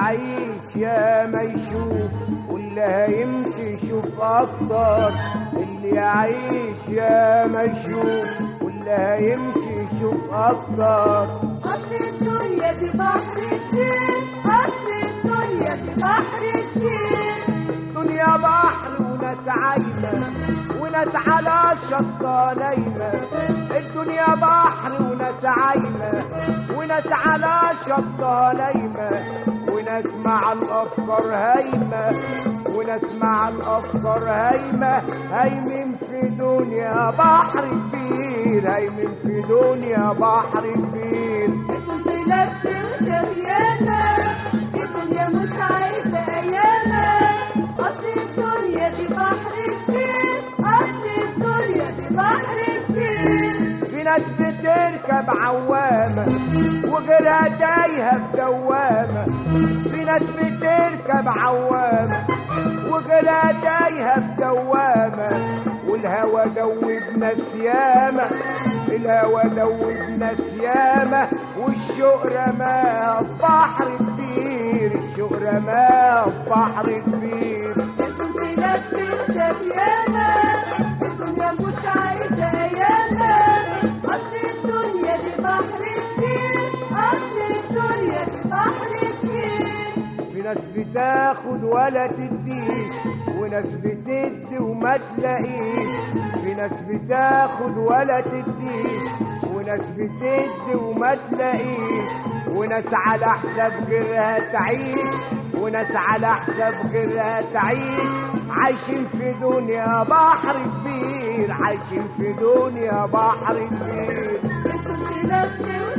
يعيش يا ما يشوف واللي هيمشي يشوف اكتر اللي يعيش يا ما يشوف واللي هيمشي يشوف اكتر أصل الدنيا دي بحر الدين أصل الدنيا دي بحر الدين دنيا بحر وناس عايمة وناس على شطة نايمة الدنيا بحر وناس عايمة وناس على شطة نايمة وناس مع الأفكار هايمة وناس مع الأفكار هايمة هايمين في دنيا بحر كبير هايمين في دنيا بحر كبير الطفولات وشريانة الدنيا مش عايزة أيامة أصل الدنيا دي بحر كبير أصل الدنيا دي بحر كبير في ناس بتركب عوامة وغيرها تايهة في دوامة في ناس بتركب عوامة وغيرها تايهة في دوامة والهوى دوب ناس ياما الهوى دوب ناس ياما والشوق رماها في بحر كبير الشوق رماها في بحر كبير الطفولات وشريانة الدنيا مش عايزة أيامة أصل الدنيا دي بحر كبير أصل الدنيا دي بحر كبير في ناس بتاخد ولا تديش وناس بتدي وما تلاقيش في ناس بتاخد ولا تديش وناس بتدي وما تلاقيش وناس على حساب غيرها تعيش وناس على حساب غيرها تعيش عايشين في دنيا بحر كبير عايشين في دنيا بحر كبير الطفولات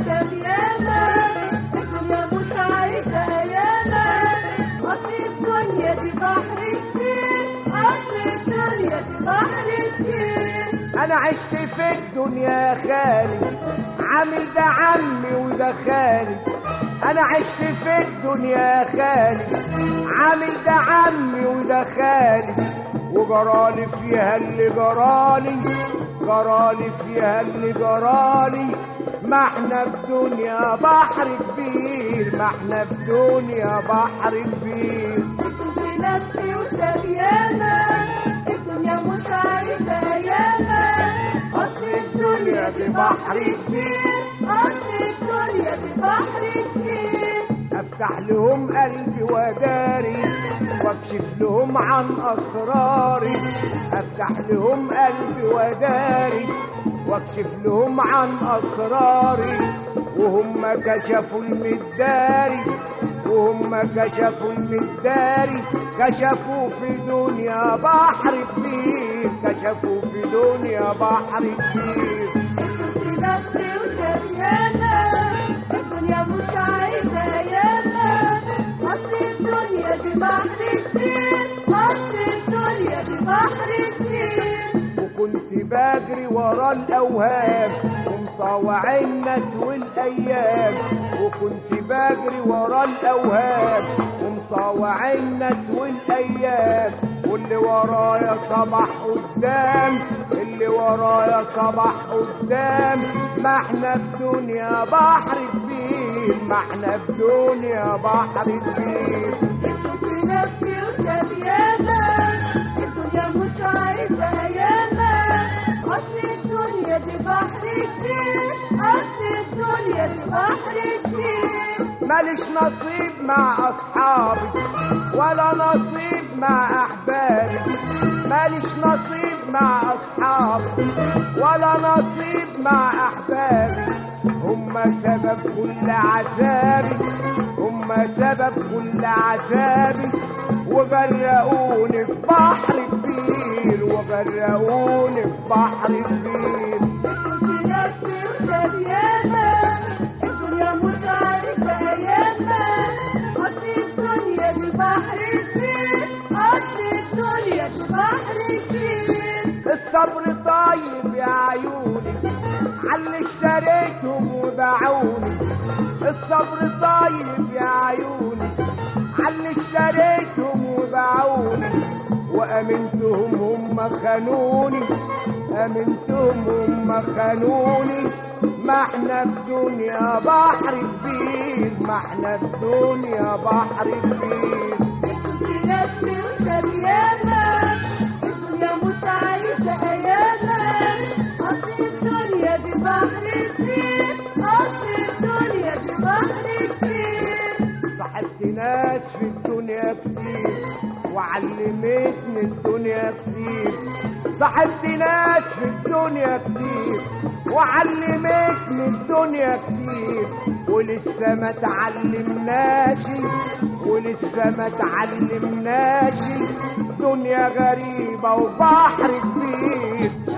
وشريانة الدنيا مش عايزة أيامة أصل الدنيا دي بحر كبير أصل الدنيا دي بحر كبير انا عشت في الدنيا خالي عامل ده عمي وده خالي انا عشت في الدنيا خالي عامل ده عمي وده خالي وجرالي فيها اللي جرالي جرالي فيها اللي جرالي ما احنا في دنيا بحر كبير ما احنا في دنيا بحر كبير الطفولات وشريانة الدنيا مش عايزة أيامة أصل الدنيا دي بحر كبير أصل الدنيا دي بحر كبير افتح لهم قلبي وداري واكشف لهم عن اسراري افتح لهم قلبي وداري واكشف لهم عن اسراري وهم كشفوا المداري وهم كشفوا المداري كشفوا في دنيا بحر كبير كشفوا في دنيا بحر كبير الطفولات وشريانة الدنيا مش عايزة أيامة أصل الدنيا دي بحر كبير أصل الدنيا دي بحر كبير وكنت بجري ورا الاوهام ومطاوع الناس والايام وكنت بجري ورا الاوهام ومطاوع الناس والايام واللي ورايا صباح قدام اللي ورايا صباح قدام ما احنا في دنيا بحر كبير ما احنا في دنيا بحر كبير الطفولات وشريانة الدنيا مش عايزة أيامة أصل الدنيا دي بحر كبير أصل الدنيا دي بحر كبير ماليش نصيب مع اصحابي ولا نصيب مع احبابي ماليش نصيب مع اصحابي ولا نصيب مع احبابي هم سبب كل عذابي هم سبب كل عذابي وغرقوني في بحر كبير وغرقوني في بحر كبير الطفولات وشريانة الدنيا مش عايزة أيامة أصل الدنيا دي بحر كبير أصل الدنيا دي بحر كبير الصبر طيب يا عيوني على اشتريتهم وباعوني الصبر طيب يا عيوني على اشتريتهم وباعوني وامنتهم هم خانوني امنتهم هم خانوني ما احنا في دنيا بحر كبير ما احنا في دنيا بحر كبير سيرتني وشريانة الدنيا مش عايزة أيامك أصل الدنيا دي بحر كبير أصل الدنيا دي بحر كبير صاحبت ناس في الدنيا كتير وعلمتني الدنيا كتير صاحبت ناس في الدنيا كتير وعلمتني الدنيا كتير ولسه ما تعلمناش ولسه ما تعلمناش دنيا غريبة وبحر كبير